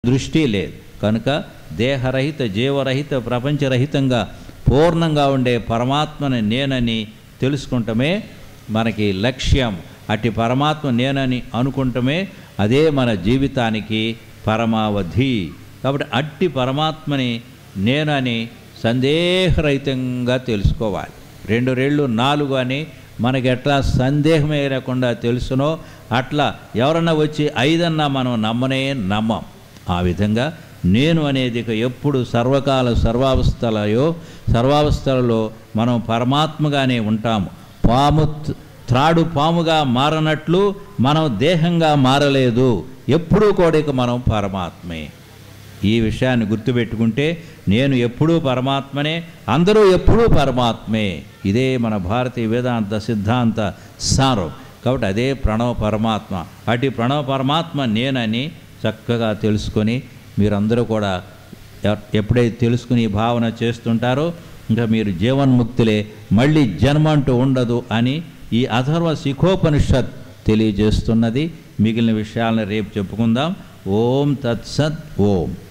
దృష్టి లేదు కనుక దేహరహిత జీవరహిత ప్రపంచరహితంగా పూర్ణంగా ఉండే పరమాత్మని నేనని తెలుసుకుంటమే మనకి లక్ష్యం అట్టి పరమాత్మ నేనని అనుకుంటమే అదే మన జీవితానికి పరమావధి కాబట్టి అట్టి పరమాత్మని నేనని సందేహరహితంగా తెలుసుకోవాలి రెండు రెళ్ళు నాలుగు అని మనకి ఎట్లా సందేహమే లేకుండా తెలుసునో అట్లా ఎవరన్నా వచ్చి ఐదన్నా మనం నమ్మనే నమ్మం ఆ విధంగా నేను అనేది ఇక ఎప్పుడు సర్వకాల సర్వావస్థలయో సర్వావస్థలలో మనం పరమాత్మగానే ఉంటాము పాము త- త్రాడు పాముగా మారనట్లు మనం దేహంగా మారలేదు ఎప్పుడూ కూడా ఇక మనం పరమాత్మే ఈ విషయాన్ని గుర్తుపెట్టుకుంటే నేను ఎప్పుడూ పరమాత్మనే అందరూ ఎప్పుడూ పరమాత్మే ఇదే మన భారతీయ వేదాంత సిద్ధాంత సారం కాబట్టి అదే ప్రణవ పరమాత్మ అటు ప్రణవ పరమాత్మ నేనని చక్కగా తెలుసుకొని మీరందరూ కూడా ఎ- ఎప్పుడైతే తెలుసుకుని ఈ భావన చేస్తుంటారో ఇంకా మీరు జీవన్ముక్తులే మళ్ళీ జన్మ అంటూ ఉండదు అని ఈ అథర్వ శిఖోపనిషత్ తెలియజేస్తున్నది మిగిలిన విషయాలను రేపు చెప్పుకుందాం ఓం తత్సత్ ఓం